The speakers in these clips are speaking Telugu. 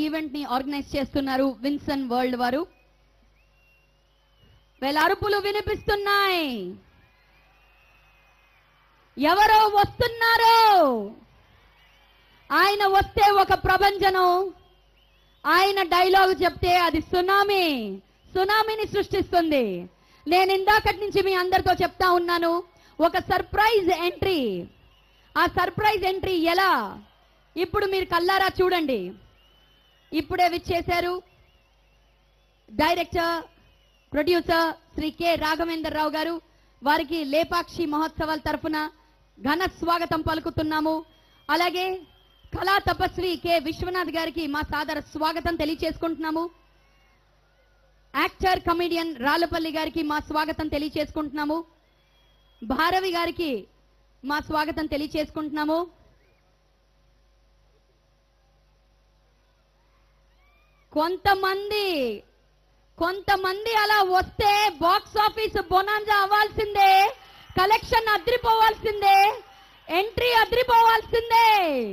ఈవెంట్ ని ఆర్గనైజ్ చేస్తున్నారు విన్సన్ వరల్డ్ వారు వీళ్ళ అరుపులు వినిపిస్తున్నాయి ఎవరో వస్తున్నారు ఆయన వస్తే ఒక ప్రభంజనం ఆయన డైలాగ్ చెప్తే అది సునామీ సునామీని సృష్టిస్తుంది నేను ఇందాకటి నుంచి మీ అందరితో చెప్తా ఉన్నాను ఒక సర్ప్రైజ్ ఎంట్రీ ఆ సర్ప్రైజ్ ఎంట్రీ ఎలా ఇప్పుడు మీరు కల్లారా చూడండి ఇప్పుడే విచ్చేశారు director producer Shri K Raghavender Rao garu వారికి లేపాక్షి మహోత్సవాల తరఫున ఘన స్వాగతం పలుకుతున్నాము అలాగే కళా తపస్వి కె విశ్వనాథ్ గారికి మా సాదర స్వాగతం తెలియచేసుకుంటున్నాము యాక్టర్ కమిడియన్ రాళ్ళపల్లి గారికి మా స్వాగతం తెలియచేసుకుంటున్నాము భారవి గారికి మా స్వాగతం తెలియచేసుకుంటున్నాము కొంతమంది కొంతమంది అలా వస్తే బాక్స్ ఆఫీస్ బొనాంజా అవ్వాల్సిందే కలెక్షన్ అద్రిపోవాల్సిందే ఎంట్రీ అద్రిపోవాల్సిందే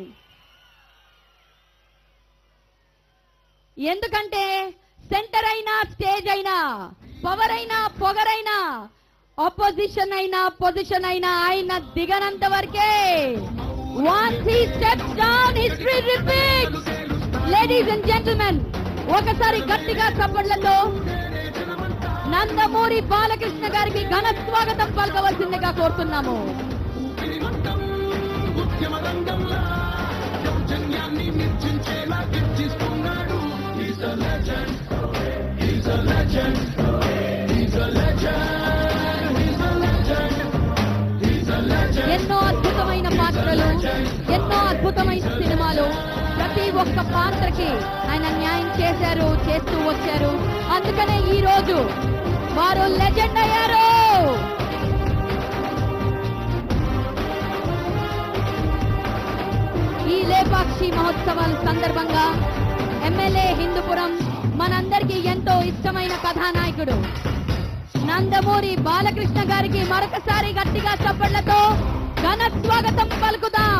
ఎందుకంటే సెంటర్ అయినా స్టేజ్ అయినా పవర్ అయినా పొగరైనా ఆపోజిషన్ అయినా పొజిషన్ అయినా ఆయన దిగనంత వరకే once he steps down history repeats ladies and gentlemen ఒకసారి గట్టిగా చప్పట్లతో నందమూరి బాలకృష్ణ గారికి ఘన స్వాగతం పలకవలసిందిగా కోరుతున్నాము ఎన్నో అద్భుతమైన పాత్రలు ఎన్నో అద్భుతమైన సినిమాలు ప్రతి ఒక్క పాత్రకి ఆయన న్యాయం చేశారు చేస్తూ వచ్చారు అందుకనే ఈ రోజు వారు లెజెండ్ అయ్యారు ఈ లేపాక్షి మహోత్సవాల సందర్భంగా ఎమ్మెల్యే హిందూపురం మనందరికీ ఎంతో ఇష్టమైన కథానాయకుడు నందమూరి బాలకృష్ణ గారికి మరొకసారి గట్టిగా చప్పట్లతో ఘన స్వాగతం పలుకుదాం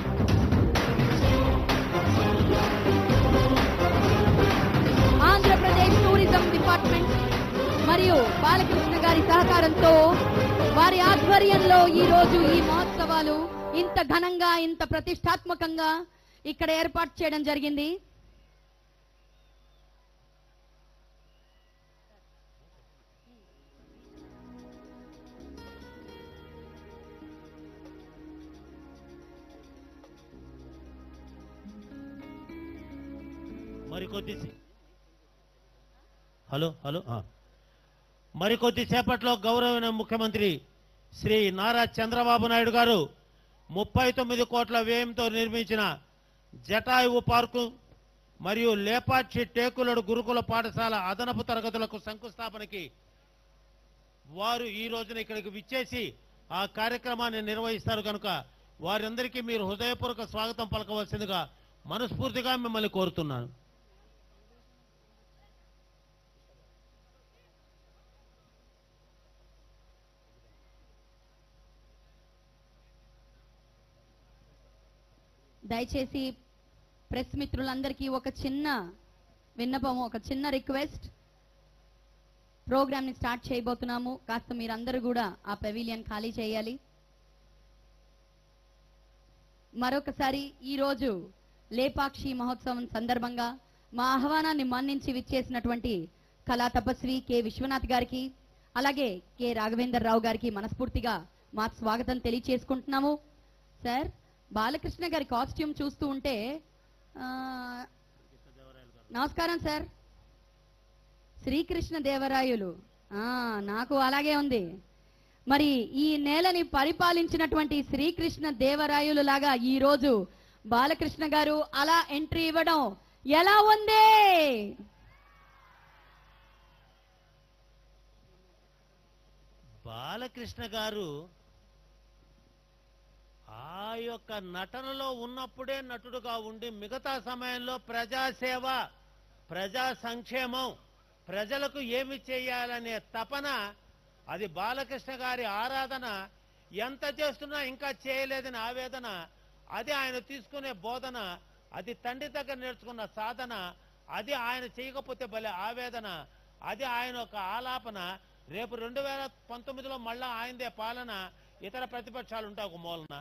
ఆంధ్రప్రదేశ్ టూరిజం డిపార్ట్మెంట్ మరియు బాలకృష్ణ గారి సహకారంతో వారి ఆధ్వర్యంలో ఈ రోజు ఈ మహోత్సవాలు ఇంత ఘనంగా ఇంత ప్రతిష్టాత్మకంగా ఇక్కడ ఏర్పాటు చేయడం జరిగింది మరికొద్ది సే- హలో హలో ఆ. మరికొద్ది సేపట్లో గౌరవమైన ముఖ్యమంత్రి శ్రీ నారా చంద్రబాబు నాయుడు గారు ముప్పై తొమ్మిది కోట్ల వ్యయంతో నిర్మించిన జటాయువు పార్కు మరియు లేపాక్షి టేకులడు గురుకుల పాఠశాల అదనపు తరగతులకు శంకుస్థాపనకి వారు ఈ రోజున ఇక్కడికి విచ్చేసి ఆ కార్యక్రమాన్ని నిర్వహిస్తారు కనుక వారందరికీ మీరు హృదయపూర్వక స్వాగతం పలకవలసిందిగా మనస్ఫూర్తిగా మిమ్మల్ని కోరుతున్నాను దయచేసి ప్రెస్ మిత్రులందరికీ ఒక చిన్న విన్నపం ఒక చిన్న రిక్వెస్ట్ ప్రోగ్రామ్ ని స్టార్ట్ చేయబోతున్నాము కాస్త మీరందరూ కూడా ఆ పెవిలియన్ ఖాళీ చేయాలి మరొకసారి ఈ రోజు లేపాక్షి మహోత్సవం సందర్భంగా మా ఆహ్వానాన్ని మన్నించి విచ్చేసినటువంటి కళా తపస్వి కె విశ్వనాథ్ గారికి అలాగే కె రాఘవేందర్ రావు గారికి మనస్ఫూర్తిగా మా స్వాగతం తెలియచేసుకుంటున్నాము సార్ బాలకృష్ణ గారి కాస్ట్యూమ్ చూస్తూ ఉంటే ఆ, నమస్కారం సార్ శ్రీకృష్ణ దేవరాయులు ఆ నాకు అలాగే ఉంది మరి ఈ నేలని పరిపాలించినటువంటి శ్రీకృష్ణ దేవరాయులు లాగా ఈ రోజు బాలకృష్ణ గారు అలా ఎంట్రీ ఇవ్వడం ఎలా ఉంది బాలకృష్ణ గారు ఆ యొక్క నటనలో ఉన్నప్పుడే నటుడుగా ఉండి మిగతా సమయంలో ప్రజాసేవ ప్రజా సంక్షేమం ప్రజలకు ఏమి చేయాలనే తపన అది బాలకృష్ణ గారి ఆరాధన ఎంత చేస్తున్నా ఇంకా చేయలేదని ఆవేదన అది ఆయన తీసుకునే బోధన అది తండ్రి దగ్గర నేర్చుకున్న సాధన అది ఆయన చేయకపోతే భలే ఆవేదన అది ఆయన ఒక ఆలాపన రేపు రెండు వేల పంతొమ్మిదిలో మళ్ళా ఆయనదే పాలన ఇతర ప్రతిపక్షాలు ఉంటాయి ఒక మూలన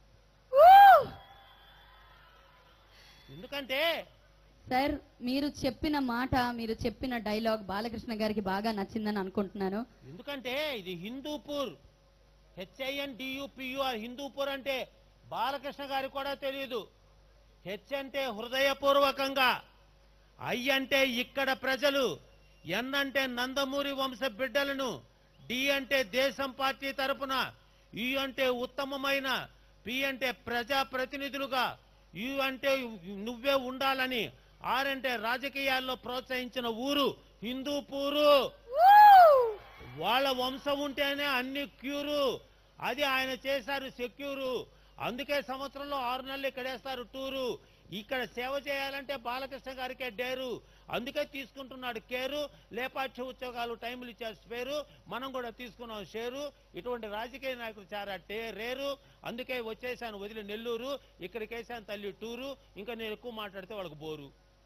ఎందుకంటే సార్ మీరు చెప్పిన మాట మీరు చెప్పిన డైలాగ్ బాలకృష్ణ గారికి బాగా నచ్చిందని అనుకుంటున్నాను ఎందుకంటే ఇది హిందూపూర్ హెచ్ఐఎన్ డియుపియుఆర్ హిందూపూర్ అంటే బాలకృష్ణ గారికి కూడా తెలియదు హెచ్ అంటే హృదయపూర్వకంగా ఐ అంటే ఇక్కడ ప్రజలు ఎన్ అంటే నందమూరి వంశ బిడ్డలను డి అంటే దేశం పార్టీ తరపున యు అంటే ఉత్తమమైన పి అంటే ప్రజా ప్రతినిధులుగా యు అంటే నువ్వే ఉండాలని ఆర్ అంటే రాజకీయాల్లో ప్రోత్సహించిన ఊరు హిందూపూరు వాళ్ళ వంశం ఉంటేనే అన్ని క్యూరు అది ఆయన చేశారు సెక్యూరు అందుకే సంవత్సరంలో ఆరు నెలలు ఇక్కడేస్తారు టూరు ఇక్కడ సేవ చేయాలంటే బాలకృష్ణ గారికే డేరు అందుకే తీసుకుంటున్నాడు కేరు లేపాక్ష ఉద్యోగాలు టైములు ఇచ్చే స్పేరు మనం కూడా తీసుకున్నాం షేరు ఇటువంటి రాజకీయ నాయకులు చాలా టే రేరు అందుకే వచ్చేసాను వదిలి నెల్లూరు ఇక్కడికి వేసాను తల్లి టూరు ఇంకా నేను ఎక్కువ మాట్లాడితే వాళ్ళకి బోరు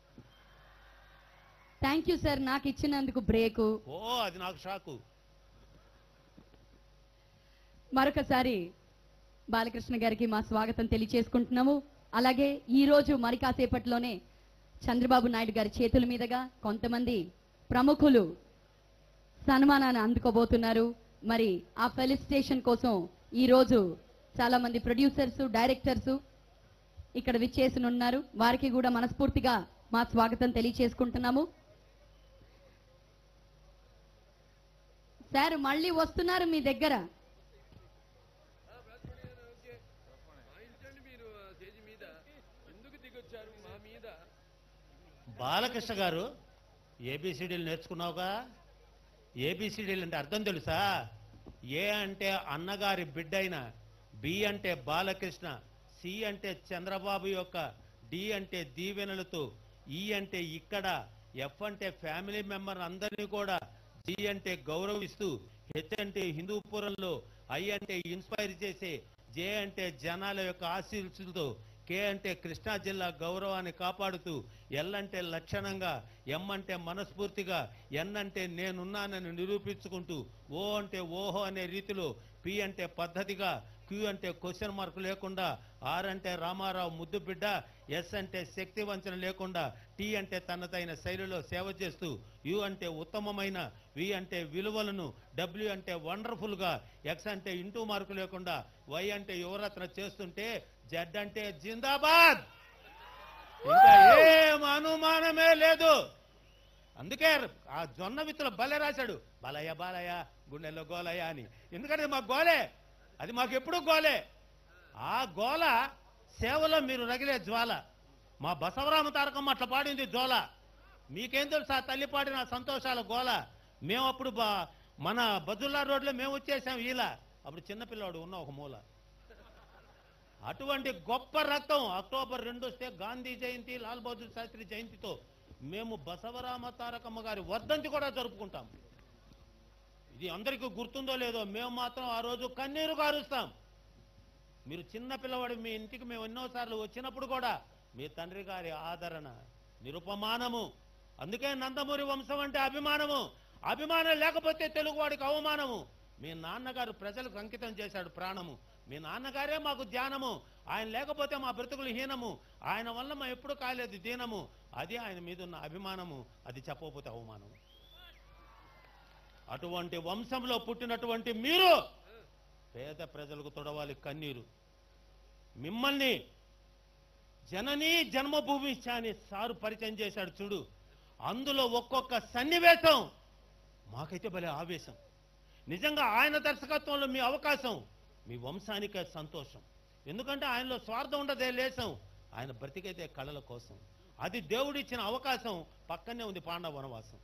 థ్యాంక్ యూ సార్ నాకు ఇచ్చినందుకు బ్రేకు ఓ అది నాకు షాకు మరొకసారి బాలకృష్ణ గారికి మా స్వాగతం తెలియచేసుకుంటున్నాము అలాగే ఈ రోజు మరి కాసేపట్లోనే చంద్రబాబు నాయుడు గారి చేతుల మీదుగా కొంతమంది ప్రముఖులు సన్మానాన్ని అందుకోబోతున్నారు మరి ఆ ఫెలిసిటేషన్ కోసం ఈ రోజు చాలా మంది ప్రొడ్యూసర్స్ డైరెక్టర్స్ ఇక్కడ విచ్చేసినున్నారు వారికి కూడా మనస్ఫూర్తిగా మా స్వాగతం తెలియచేసుకుంటున్నాము సార్ మళ్ళీ వస్తున్నారు మీ దగ్గర వాయించండి మీరు ఆ స్టేజ్ మీద ఎందుకు దిగొచ్చారు మా మీద బాలకృష్ణ గారు ఏబిసిడీలు నేర్చుకున్నావుగా ఏబిసిడీలు అంటే అర్థం తెలుసా ఏ అంటే అన్నగారి బిడ్డైన బి అంటే బాలకృష్ణ సి అంటే చంద్రబాబు యొక్క డి అంటే దీవెనలతో ఈ అంటే ఇక్కడ ఎఫ్ అంటే ఫ్యామిలీ మెంబర్ అందరినీ కూడా జి అంటే గౌరవిస్తూ హెచ్ అంటే హిందూపురంలో ఐ అంటే ఇన్స్పైర్ చేసే జే అంటే జనాల యొక్క ఆశీస్సులతో కే అంటే కృష్ణా జిల్లా గౌరవాన్ని కాపాడుతూ ఎల్ అంటే లక్షణంగా ఎం అంటే మనస్ఫూర్తిగా ఎన్ అంటే నేనున్నానని నిరూపించుకుంటూ ఓ అంటే ఓహో అనే రీతిలో పి అంటే పద్ధతిగా క్యూ అంటే క్వశ్చన్ మార్క్ లేకుండా ఆర్ అంటే రామారావు ముద్దు బిడ్డ ఎస్ అంటే శక్తి వంచన లేకుండా టీ అంటే తనదైన శైలిలో సేవ చేస్తూ యు అంటే ఉత్తమమైన వి అంటే విలువలను డబ్ల్యూ అంటే వండర్ఫుల్ గా ఎక్స్ అంటే ఇంటూ మార్కు లేకుండా వై అంటే యువరత్న చేస్తుంటే జెడ్ అంటే జిందాబాద్ ఇంకా ఏం అనుమానమే లేదు అందుకే ఆ జొన్న విత్తుల బలే రాశాడు బాలయ్య బాలయ్య గుండెల్లో గోలయ్య అని ఎందుకంటే మా గోలే అది మాకు ఎప్పుడు గోలే ఆ గోల సేవలో మీరు రగిలే జ్వాల మా బసవరామ తారకమ్మ అట్లా పాడింది జోల మీకేం తెలుసు ఆ తల్లి పాడిన సంతోషాల గోల మేము అప్పుడు బా- మన బజుల్లా రోడ్లో మేము వచ్చేసాం ఇలా అప్పుడు చిన్నపిల్లాడు ఉన్న ఒక మూల అటువంటి గొప్ప రక్తం అక్టోబర్ రెండు వస్తే గాంధీ జయంతి లాల్ బహదూర్ శాస్త్రి జయంతితో మేము బసవరామ తారకమ్మ గారి వర్ధంతి కూడా జరుపుకుంటాం ఇది అందరికీ గుర్తుందో లేదో మేము మాత్రం ఆ రోజు కన్నీరు కారుస్తాం మీరు చిన్న పిల్లవాడు మీ ఇంటికి మేము ఎన్నోసార్లు వచ్చినప్పుడు కూడా మీ తండ్రి గారి ఆదరణ నిరుపమానము అందుకే నందమూరి వంశం అంటే అభిమానము అభిమానం లేకపోతే తెలుగువాడికి అవమానము మీ నాన్నగారు ప్రజలకు అంకితం చేశాడు ప్రాణము మీ నాన్నగారే మాకు ధ్యానము ఆయన లేకపోతే మా బ్రతుకులు హీనము ఆయన వల్ల మా ఎప్పుడు కాలేదు దీనము అది ఆయన మీద ఉన్న అభిమానము అది చెప్పకపోతే అవమానము అటువంటి వంశంలో పుట్టినటువంటి మీరు పేద ప్రజలకు తొడవాలి కన్నీరు మిమ్మల్ని జననీ జన్మభూమి అని సారు పరిచయం చేశాడు చూడు అందులో ఒక్కొక్క సన్నివేశం మాకైతే భలే ఆవేశం నిజంగా ఆయన దర్శకత్వంలో మీ అవకాశం మీ వంశానికే సంతోషం ఎందుకంటే ఆయనలో స్వార్థం ఉండదే లేసం ఆయన బ్రతికైతే కళల కోసం అది దేవుడిచ్చిన అవకాశం పక్కనే ఉంది పాండవ వనవాసం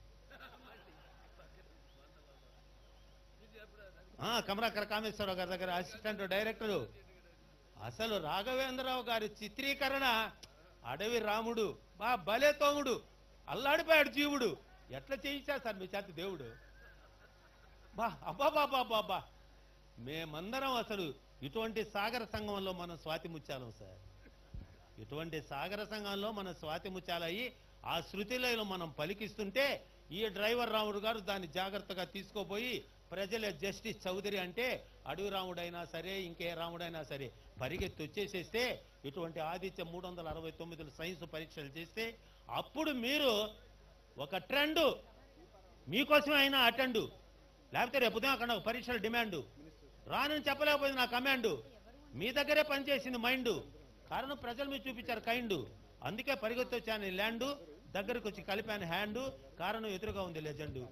ఆ, కమరాకర కామేశ్వరరావు గారి దగ్గర అసిస్టెంట్ డైరెక్టరు అసలు రాఘవేంద్రరావు గారి చిత్రీకరణ అడవి రాముడు బా భలే తోముడు అల్లాడిపోయాడు జీవుడు ఎట్లా చేయించాడు సార్ మీ చేత దేవుడు బా అబ్బా బాబా బాబా మేమందరం అసలు ఇటువంటి సాగర సంఘంలో మనం స్వాతి ముత్యాలం సార్ ఇటువంటి సాగర సంఘంలో మనం స్వాతి ముత్యాలయ్యి ఆ శృతిలయలో మనం పలికిస్తుంటే ఈ డ్రైవర్ రాముడు గారు దాన్ని జాగ్రత్తగా తీసుకోపోయి ప్రజల జస్టిస్ చౌదరి అంటే అడవి రాముడైనా సరే ఇంకే రాముడైనా సరే పరిగెత్తి వచ్చేసేస్తే ఇటువంటి ఆదిత్య మూడు వందల అరవై తొమ్మిదిలో సైన్స్ పరీక్షలు చేస్తే అప్పుడు మీరు ఒక ట్రెండ్ మీకోసమే అయినా అటెండు లేకపోతే రేపు ఉదయం అక్కడ నాకు పరీక్షల డిమాండ్ రానని చెప్పలేకపోయింది నా కమాండ్ మీ దగ్గరే పనిచేసింది మైండ్ కారణం ప్రజలు మీరు చూపించారు కైండ్ అందుకే పరిగెత్తి వచ్చాను ఈ ల్యాండ్ దగ్గరకు వచ్చి కలిపాను హ్యాండ్ కారణం ఎదురుగా ఉంది లెజెండ్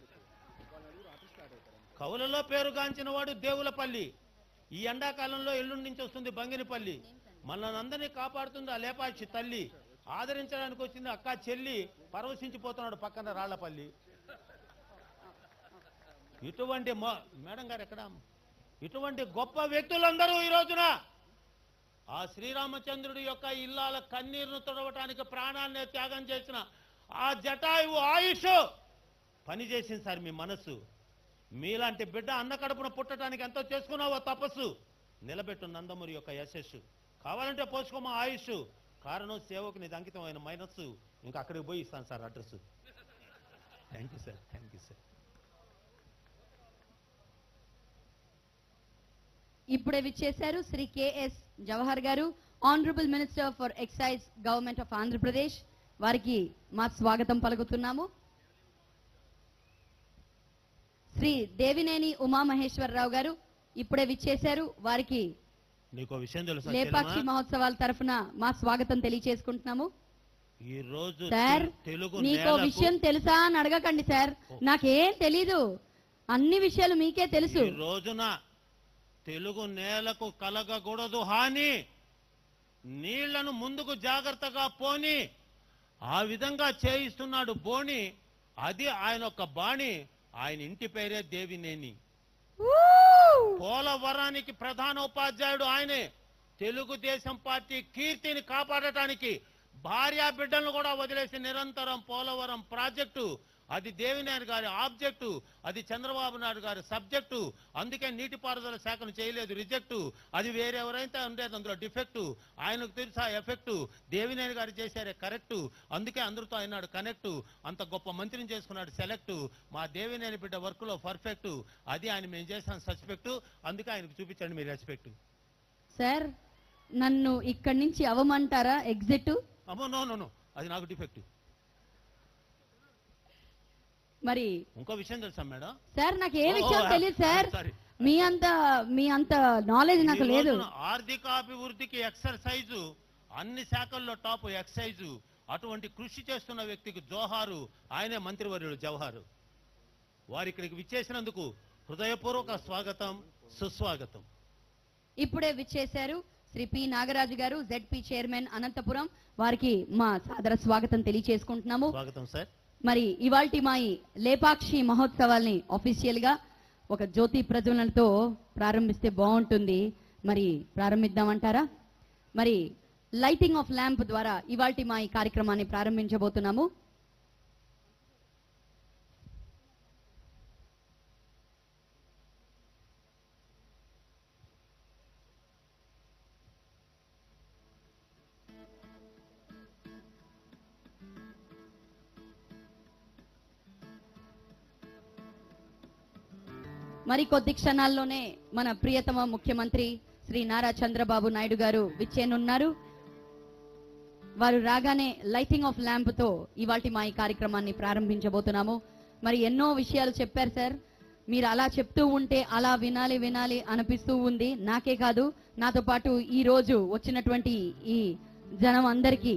కవులలో పేరుగాంచిన వాడు దేవులపల్లి ఈ ఎండాకాలంలో ఎల్లుండి నుంచి వస్తుంది బంగినపల్లి మనల్ని కాపాడుతుంది ఆ లేపాక్షి తల్లి ఆదరించడానికి వచ్చింది అక్క చెల్లి పరవశించిపోతున్నాడు పక్కన రాళ్లపల్లి ఇటువంటి మొ- మేడం గారు ఎక్కడ ఇటువంటి గొప్ప వ్యక్తులందరూ ఈ రోజున ఆ శ్రీరామచంద్రుడి యొక్క ఇల్లాల కన్నీరును తుడవటానికి ప్రాణాన్ని త్యాగం చేసిన ఆ జటాయువు ఆయుష్ పనిచేసింది సార్ మీ మనస్సు మీలాంటి బిడ్డ అన్న కడుపున పుట్టడానికి ఎంతో చేసుకున్నావో తపస్సు నిలబెట్టు నందమూరి యొక్క యశస్సు కావాలంటే పోసుకోమా ఆయుష్ కారణం సేవకు నీది అంకితమైన మైనస్సు ఇంకా అక్కడికి పోయి ఇస్తాను sir address thank you sir thank you sir ఇప్పుడే విచ్చేశారు Shri KS Jawahar garu honourable minister for excise government of Andhra Pradesh వారికి మా స్వాగతం పలుకుతున్నాము శ్రీ దేవినేని ఉమామహేశ్వరరావు గారు ఇప్పుడే విచ్చేశారు వారికి నీకు విషయం తెలుసా లేపాక్షి చెల్లెమ్మా? మహోత్సవాల తరఫున మా స్వాగతం తెలియచేసుకుంటున్నాము ఈ రోజు సార్ తెలు- తెలుగు నీకో నేలకు- విషయం తెలుసా అని అడగకండి సార్ నాకేం తెలీదు అన్ని విషయాలు మీకే తెలుసు ఈ రోజున తెలుగు నేలకు కలగకూడదు హాని నీళ్లను ముందుకు జాగ్రత్తగా పోని ఆ విధంగా చేయిస్తున్నాడు బోని అది ఆయన ఒక బాణి ఆయన ఇంటి పేరే దేవినేని పోలవరానికి ప్రధాన ఉపాధ్యాయుడు ఆయనే తెలుగుదేశం పార్టీ కీర్తిని కాపాడటానికి భార్యా బిడ్డలను కూడా వదిలేసి నిరంతరం పోలవరం ప్రాజెక్టు అది దేవినేని గారి ఆబ్జెక్టు అది చంద్రబాబు నాయుడు గారి సబ్జెక్టు అందుకే నీటిపారుదల శాఖను చేయలేదు రిజెక్టు అది వేరెవరైతే ఉండేది అందులో డిఫెక్టు ఆయనకు తెలుసా ఎఫెక్టు దేవినేని గారు చేశారే కరెక్టు అందుకే అందరితో అయినాడు కనెక్టు అంత గొప్ప మంత్రిని చేసుకున్నాడు సెలెక్టు మా దేవినేని బిడ్డ వర్క్లో పర్ఫెక్టు అది ఆయన మేము చేసాం సస్పెక్టు అందుకే ఆయనకు చూపించండి మీ రెస్పెక్ట్ సార్ నన్ను ఇక్కడి నుంచి అవమంటారా ఎగ్జిట్ అమ్మో నో నో నో అది నాకు డిఫెక్ట్ మరి ఇంకో విషయం తెలుసా మేడం సార్ నాకు ఏ ఓ, విషయం ఓ, తెలియదు సార్ sorry. మీ అంత మీ అంత నాలెడ్జ్ నాకు ఈ లేదు రోజున ఆర్థికాభివృద్ధికి ఎక్సర్సైజు అన్ని శాఖల్లో టాప్ ఎక్సైజు అటువంటి కృషి చేస్తున్న వ్యక్తికి జోహారు ఆయనే మంత్రివర్యుడు జవహారు వారు ఇక్కడికి విచ్చేసినందుకు హృదయపూర్వక స్వాగతం సుస్వాగతం ఇప్పుడే విచ్చేశారు శ్రీ పి నాగరాజు గారు జెడ్పీ చైర్మన్ అనంతపురం వారికి మా సాదర స్వాగతం తెలియచేసుకుంటున్నాము స్వాగతం సార్ మరి ఇవాల్టి మా ఈ లేపాక్షి మహోత్సవాల్ని అఫీషియల్ గా ఒక జ్యోతి ప్రజ్వలనతో ప్రారంభిస్తే బాగుంటుంది మరి ప్రారంభిద్దామంటారా మరి లైటింగ్ ఆఫ్ ల్యాంప్ ద్వారా ఇవాల్టి మా ఈ కార్యక్రమాన్ని ప్రారంభించబోతున్నాము మరి కొద్ది క్షణాల్లోనే మన ప్రియతమ ముఖ్యమంత్రి శ్రీ నారా చంద్రబాబు నాయుడు గారు విచ్చేనున్నారు వారు రాగానే లైటింగ్ ఆఫ్ ల్యాంప్ తో ఇవాటి మా ఈ కార్యక్రమాన్ని ప్రారంభించబోతున్నాము మరి ఎన్నో విషయాలు చెప్పారు సార్ మీరు అలా చెప్తూ ఉంటే అలా వినాలి వినాలి అనిపిస్తూ ఉంది నాకే కాదు నాతో పాటు ఈ రోజు వచ్చినటువంటి ఈ జనం అందరికీ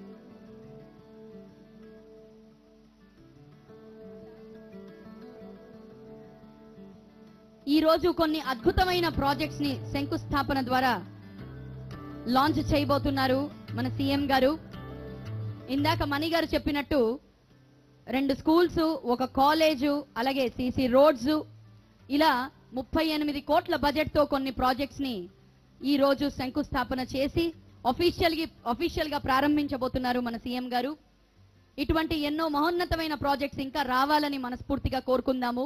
ఈ రోజు కొన్ని అద్భుతమైన ప్రాజెక్ట్స్ ని శంకుస్థాపన ద్వారా లాంచ్ చేయబోతున్నారు మన సీఎం గారు ఇందాక మణి గారు చెప్పినట్టు రెండు స్కూల్స్ ఒక కాలేజు అలాగే సీసీ రోడ్స్ ఇలా ముప్పై ఎనిమిది కోట్ల బడ్జెట్ తో కొన్ని ప్రాజెక్ట్స్ ని ఈ రోజు శంకుస్థాపన చేసి అఫీషియల్ అఫీషియల్ గా ప్రారంభించబోతున్నారు మన సీఎం గారు ఇటువంటి ఎన్నో మహోన్నతమైన ప్రాజెక్ట్స్ ఇంకా రావాలని మనస్ఫూర్తిగా కోరుకుందాము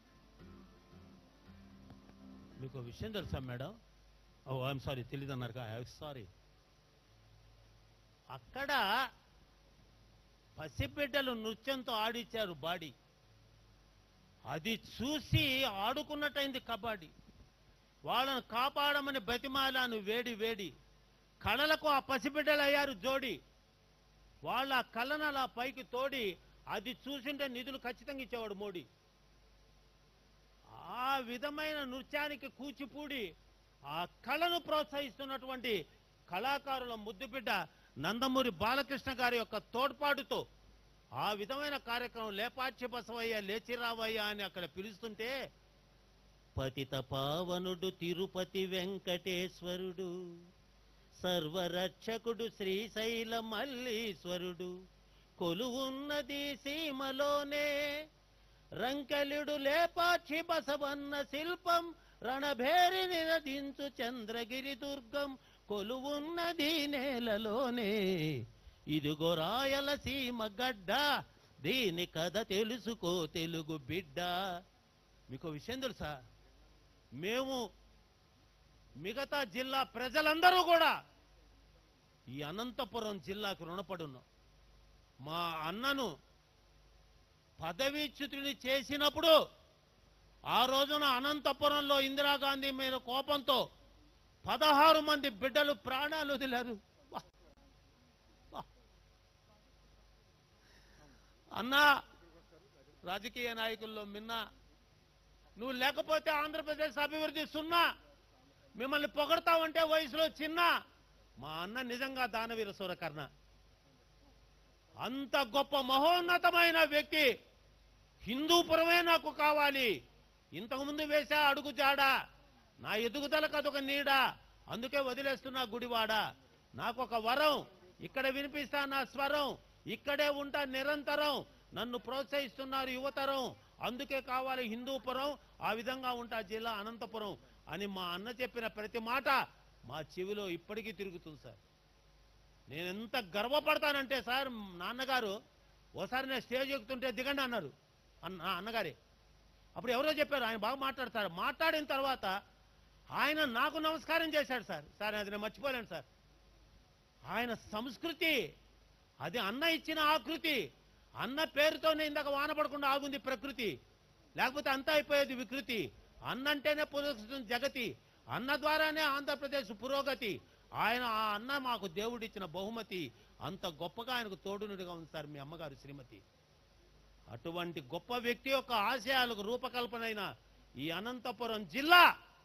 మీకు ఒక విషయం తెలుసా మేడం ఓ ఐఎమ్ సారీ తెలియదు అన్నారు సారీ అక్కడ పసిబిడ్డలు నృత్యంతో ఆడిచ్చారు బాడీ అది చూసి ఆడుకున్నట్టయింది కబడ్డీ వాళ్ళను కాపాడమని బతిమాలాను వేడి వేడి కళలకు ఆ పసిబిడ్డలు అయ్యారు జోడి వాళ్ళ ఆ కళను అలా పైకి తోడి అది చూసింటే నిధులు ఖచ్చితంగా ఇచ్చేవాడు మోడీ ఆ విధమైన నృత్యానికి కూచిపూడి ఆ కళను ప్రోత్సహిస్తున్నటువంటి కళాకారుల ముద్దుబిడ్డ నందమూరి బాలకృష్ణ గారి యొక్క తోడ్పాటుతో ఆ విధమైన కార్యక్రమం లేపాక్షి బసవయ్య లేచిరావయ్య అని అక్కడ పిలుస్తుంటే పతిత పావనుడు తిరుపతి వెంకటేశ్వరుడు సర్వరక్షకుడు శ్రీశైల మల్లీశ్వరుడు కొలువున్నది సీమలోనే రంకెలుడు లేపాక్షి బసవన్న శిల్పం రణభేరి నినదించు చంద్రగిరి దుర్గం కొలువున్నది నేలలోనే ఇదిగో రాయలసీమ గడ్డ దీని కథ తెలుసుకో తెలుగు బిడ్డ మీకు విషయం తెలుసా మేము మిగతా జిల్లా ప్రజలందరూ కూడా ఈ అనంతపురం జిల్లాకు రుణపడి ఉన్నాం మా అన్నను పదవీచ్యుతుని చేసినప్పుడు ఆ రోజున అనంతపురంలో ఇందిరాగాంధీ మీద కోపంతో పదహారు మంది బిడ్డలు ప్రాణాలు వదిలారు వా. వా. అన్నా రాజకీయ నాయకుల్లో మిన్న నువ్వు లేకపోతే ఆంధ్రప్రదేశ్ అభివృద్ధి సున్నా మిమ్మల్ని పొగడతావంటే వయసులో చిన్న మా అన్న నిజంగా దానవీర సూరకర్ణ అంత గొప్ప మహోన్నతమైన వ్యక్తి హిందూపురమే నాకు కావాలి ఇంతకుముందు వేసా అడుగు జాడ నా ఎదుగుదలకు అదొక నీడ అందుకే వదిలేస్తున్నా గుడివాడ నాకు ఒక వరం ఇక్కడ వినిపిస్తా నా స్వరం ఇక్కడే ఉంటా నిరంతరం నన్ను ప్రోత్సహిస్తున్నారు యువతరం అందుకే కావాలి హిందూపురం ఆ విధంగా ఉంటా జిల్లా అనంతపురం అని మా అన్న చెప్పిన ప్రతి మాట మా చెవిలో ఇప్పటికీ తిరుగుతుంది సార్ నేను ఎంత గర్వపడతానంటే సార్ నాన్నగారు ఓసారి నేను స్టేజ్ ఎక్కుతుంటే దిగండి అన్నారు అన్న అన్నగారే అప్పుడు ఎవరో చెప్పారు ఆయన బాగా మాట్లాడతారు మాట్లాడిన తర్వాత ఆయన నాకు నమస్కారం చేశాడు సార్ సార్ అది నేను మర్చిపోలేను సార్ ఆయన సంస్కృతి అది అన్న ఇచ్చిన ఆకృతి అన్న పేరుతోనే ఇందాక వానపడకుండా ఆగుంది ప్రకృతి లేకపోతే అంతా అయిపోయేది వికృతి అన్నంటేనే పురోగతి జగతి అన్న ద్వారానే ఆంధ్రప్రదేశ్ పురోగతి ఆయన ఆ అన్న మాకు దేవుడిచ్చిన బహుమతి అంత గొప్పగా ఆయనకు తోడునుడిగా ఉంది సార్ మీ అమ్మగారు శ్రీమతి అటువంటి గొప్ప వ్యక్తి యొక్క ఆశయాలకు రూపకల్పనైన ఈ అనంతపురం జిల్లా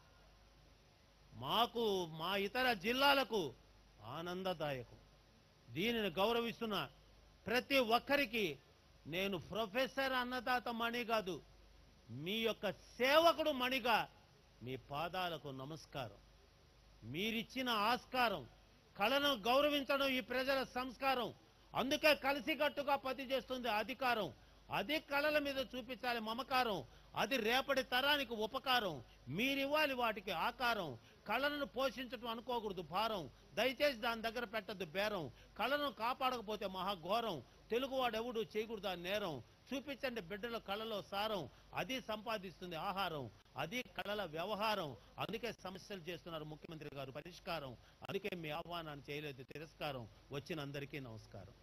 మాకు మా ఇతర జిల్లాలకు ఆనందదాయకం దీనిని గౌరవిస్తున్న ప్రతి ఒక్కరికి నేను ప్రొఫెసర్ అన్నదాత మణి కాదు మీ యొక్క సేవకుడు మణిగా మీ పాదాలకు నమస్కారం మీరిచ్చిన ఆస్కారం కళను గౌరవించడం ఈ ప్రజల సంస్కారం అందుకే కలిసికట్టుగా పని చేస్తుంది అధికారం అది కళల మీద చూపించాలి మమకారం అది రేపటి తరానికి ఉపకారం మీరివ్వాలి వాటికి ఆకారం కళలను పోషించటం అనుకోకూడదు భారం దయచేసి దాని దగ్గర పెట్టద్దు బేరం కళను కాపాడకపోతే మహాఘోరం తెలుగువాడెవడు చేయకూడదు ఆ నేరం చూపించండి బిడ్డల కళలో సారం అది సంపాదిస్తుంది ఆహారం అది కళల వ్యవహారం అందుకే సమస్యలు చేస్తున్నారు ముఖ్యమంత్రి గారు పరిష్కారం అందుకే మీ ఆహ్వానాన్ని చేయలేదు తిరస్కారం వచ్చిన అందరికీ నమస్కారం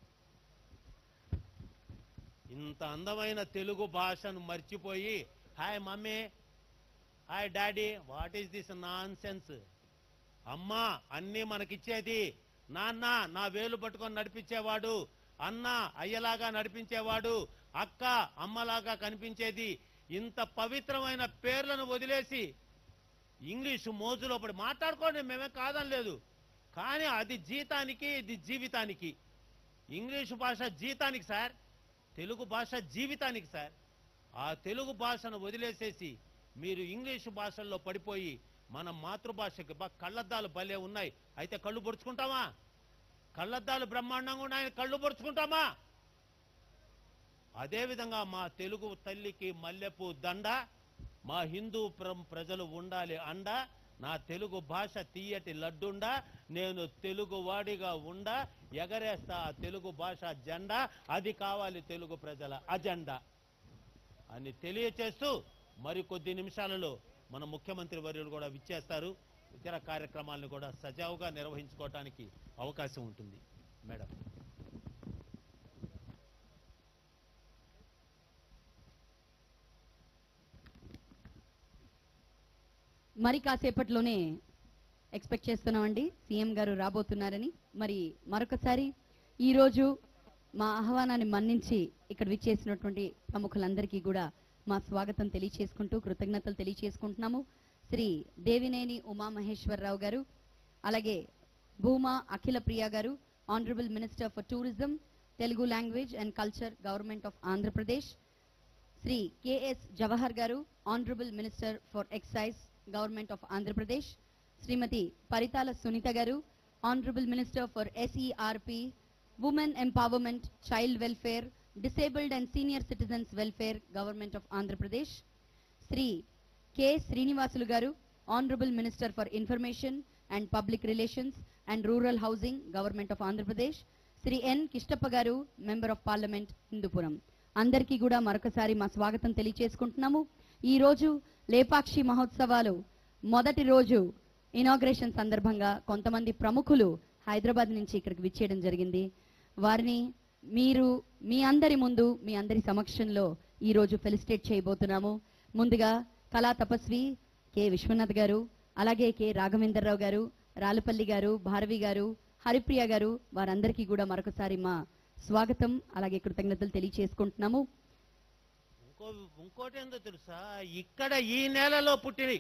ఇంత అందమైన తెలుగు భాషను మర్చిపోయి hi mummy hi daddy what is this nonsense అమ్మా అన్నీ మనకిచ్చేది నాన్న నా వేలు పట్టుకొని నడిపించేవాడు అన్న అయ్యలాగా నడిపించేవాడు అక్క అమ్మలాగా కనిపించేది ఇంత పవిత్రమైన పేర్లను వదిలేసి ఇంగ్లీషు మోజులో పడి మాట్లాడుకోండి మేమే కాదని లేదు కానీ అది జీతానికి ఇది జీవితానికి ఇంగ్లీషు భాష జీతానికి సార్ తెలుగు భాష జీవితానికి సార్ ఆ తెలుగు భాషను వదిలేసేసి మీరు ఇంగ్లీషు భాషల్లో పడిపోయి మన మాతృభాషకి బా కళ్ళద్దాలు భలే ఉన్నాయి అయితే కళ్ళు పొడుచుకుంటామా కళ్ళద్దాలు బ్రహ్మాండంగా ఉన్నాయని కళ్ళు పొడుచుకుంటామా అదేవిధంగా మా తెలుగు తల్లికి మల్లెపు దండ మా హిందూ ప్ర- ప్రజలు ఉండాలి అండ నా తెలుగు భాష తీయటి లడ్డుండ నేను తెలుగు వాడిగా ఉండ ఎగరేస్తా ఆ తెలుగు భాష జెండా అది కావాలి తెలుగు ప్రజల అజెండా అని తెలియచేస్తూ మరికొద్ది నిమిషాలలో మన ముఖ్యమంత్రి వర్యులు కూడా విచ్చేస్తారు ఇతర కార్యక్రమాలను కూడా సజావుగా నిర్వహించుకోవటానికి అవకాశం ఉంటుంది మేడం మరి కాసేపట్లోనే ఎక్స్పెక్ట్ చేస్తున్నామండి సీఎం గారు రాబోతున్నారని మరి మరొకసారి ఈరోజు మా ఆహ్వానాన్ని మన్నించి ఇక్కడ విచ్చేసినటువంటి ప్రముఖులందరికీ కూడా మా స్వాగతం తెలియచేసుకుంటూ కృతజ్ఞతలు తెలియచేసుకుంటున్నాము శ్రీ దేవినేని ఉమామహేశ్వరరావు గారు అలాగే Bhuma Akhila Priya garu honourable minister for tourism Telugu language and culture government of Andhra Pradesh Shri KS Jawahar garu honourable minister for excise government of Andhra Pradesh Shrimati Paritala Sunitha garu honourable minister for SERP women empowerment child welfare disabled and senior citizens welfare government of Andhra Pradesh Shri K Srinivasulu garu honourable minister for information and public relations and rural housing government of Andhra Pradesh Shri N Kishtappa garu member of parliament Hindupuram అందరికీ కూడా మరొకసారి మా స్వాగతం తెలియచేసుకుంటున్నాము ఈ రోజు లేపాక్షి మహోత్సవాలు మొదటి రోజు ఇనాగ్రేషన్ సందర్భంగా కొంతమంది ప్రముఖులు హైదరాబాద్ నుంచి ఇక్కడికి విచ్చేయడం జరిగింది వారిని మీరు మీ అందరి ముందు మీ అందరి సమక్షంలో ఈ రోజు ఫెలిసిటేట్ చేయబోతున్నాము ముందుగా కళా తపస్వి కె విశ్వనాథ్ గారు అలాగే కె రాఘవేంద్రరావు గారు రాలపల్లి గారు భారవి గారు హరిప్రియ గారు వారందరికీ కూడా మరొకసారి మా స్వాగతం అలాగే కృతజ్ఞతలు తెలియచేసుకుంటున్నాము ఇంకో ఇంకోటి ఏందో తెలుసా ఇక్కడ ఈ నేలలో పుట్టిన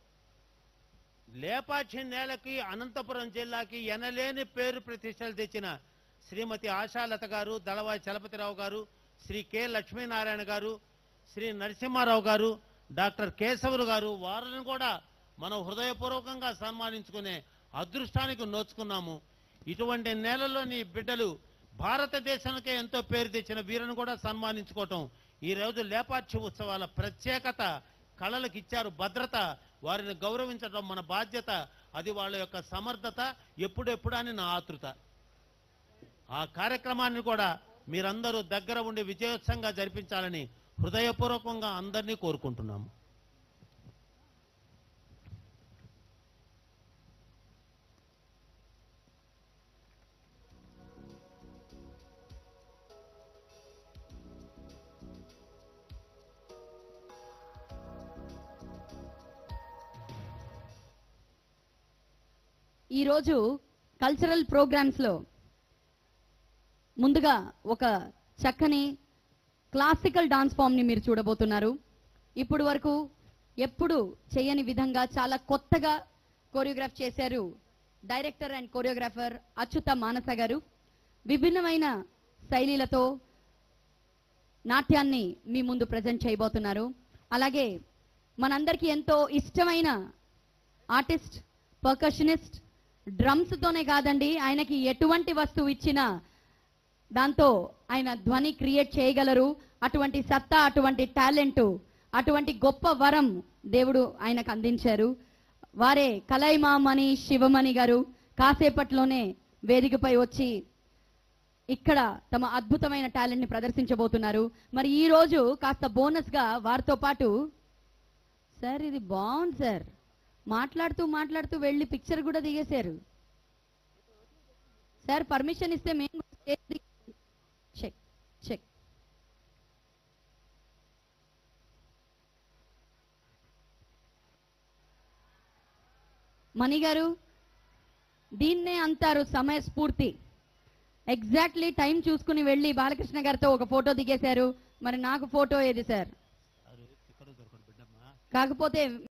లేపాక్షి నేలకి అనంతపురం జిల్లాకి ఎనలేని పేరు ప్రతిష్టలు తెచ్చిన శ్రీమతి ఆశాలత గారు దళవాయి చలపతిరావు గారు శ్రీ కె లక్ష్మీనారాయణ గారు శ్రీ నరసింహారావు గారు డాక్టర్ కేశవులు గారు వారిని కూడా మనం హృదయపూర్వకంగా సన్మానించుకునే అదృష్టానికి నోచుకున్నాము ఇటువంటి నేలలోని బిడ్డలు భారతదేశానికే ఎంతో పేరు తెచ్చిన వీరిని కూడా సన్మానించుకోవటం ఈ రోజు లేపాక్షి ఉత్సవాల ప్రత్యేకత కళలకు ఇచ్చారు భద్రత వారిని గౌరవించడం మన బాధ్యత అది వాళ్ళ యొక్క సమర్థత ఎప్పుడెప్పుడు అని నా ఆతృత ఆ కార్యక్రమాన్ని కూడా మీరందరూ దగ్గర ఉండి విజయోత్సవంగా జరిపించాలని హృదయపూర్వకంగా అందరినీ కోరుకుంటున్నాము ఈరోజు కల్చరల్ ప్రోగ్రామ్స్ లో ముందుగా ఒక చక్కని క్లాసికల్ డాన్స్ ఫామ్ ని మీరు చూడబోతున్నారు ఇప్పుడు వరకు ఎప్పుడు చేయని విధంగా చాలా కొత్తగా కోరియోగ్రాఫ్ చేశారు director and choreographer Achyuta Manasa garu విభిన్నమైన శైలిలతో నాట్యాన్ని మీ ముందు ప్రజెంట్ చేయబోతున్నారు అలాగే మనందరికీ ఎంతో ఇష్టమైన ఆర్టిస్ట్ పర్కషనిస్ట్ డ్రమ్స్ తోనే కాదండి ఆయనకి ఎటువంటి వస్తువు ఇచ్చినా దాంతో ఆయన ధ్వని క్రియేట్ చేయగలరు అటువంటి సత్తా అటువంటి టాలెంట్ అటువంటి గొప్ప వరం దేవుడు ఆయనకు అందించారు వారే కలైమామణి శివమణి గారు కాసేపట్లోనే వేదికపై వచ్చి ఇక్కడ తమ అద్భుతమైన టాలెంట్ ని ప్రదర్శించబోతున్నారు మరి ఈ రోజు కాస్త బోనస్ గా వారితో పాటు సార్ ఇది బాగుంది సార్ మాట్లాడుతూ మాట్లాడుతూ వెళ్ళి పిక్చర్ కూడా దిగేశారు సార్ పర్మిషన్ ఇస్తే మేము కూడా stage దిగి- చెక్ చెక్ మణి గారు దీన్నే అంటారు సమయస్ఫూర్తి ఎగ్జాక్ట్లీ టైం చూసుకుని వెళ్ళి బాలకృష్ణ గారితో ఒక ఫోటో దిగేశారు మరి నాకు ఫోటో ఏది సార్ ఇక్కడ దొరకదు బిడ్డమ్మా కాకపోతే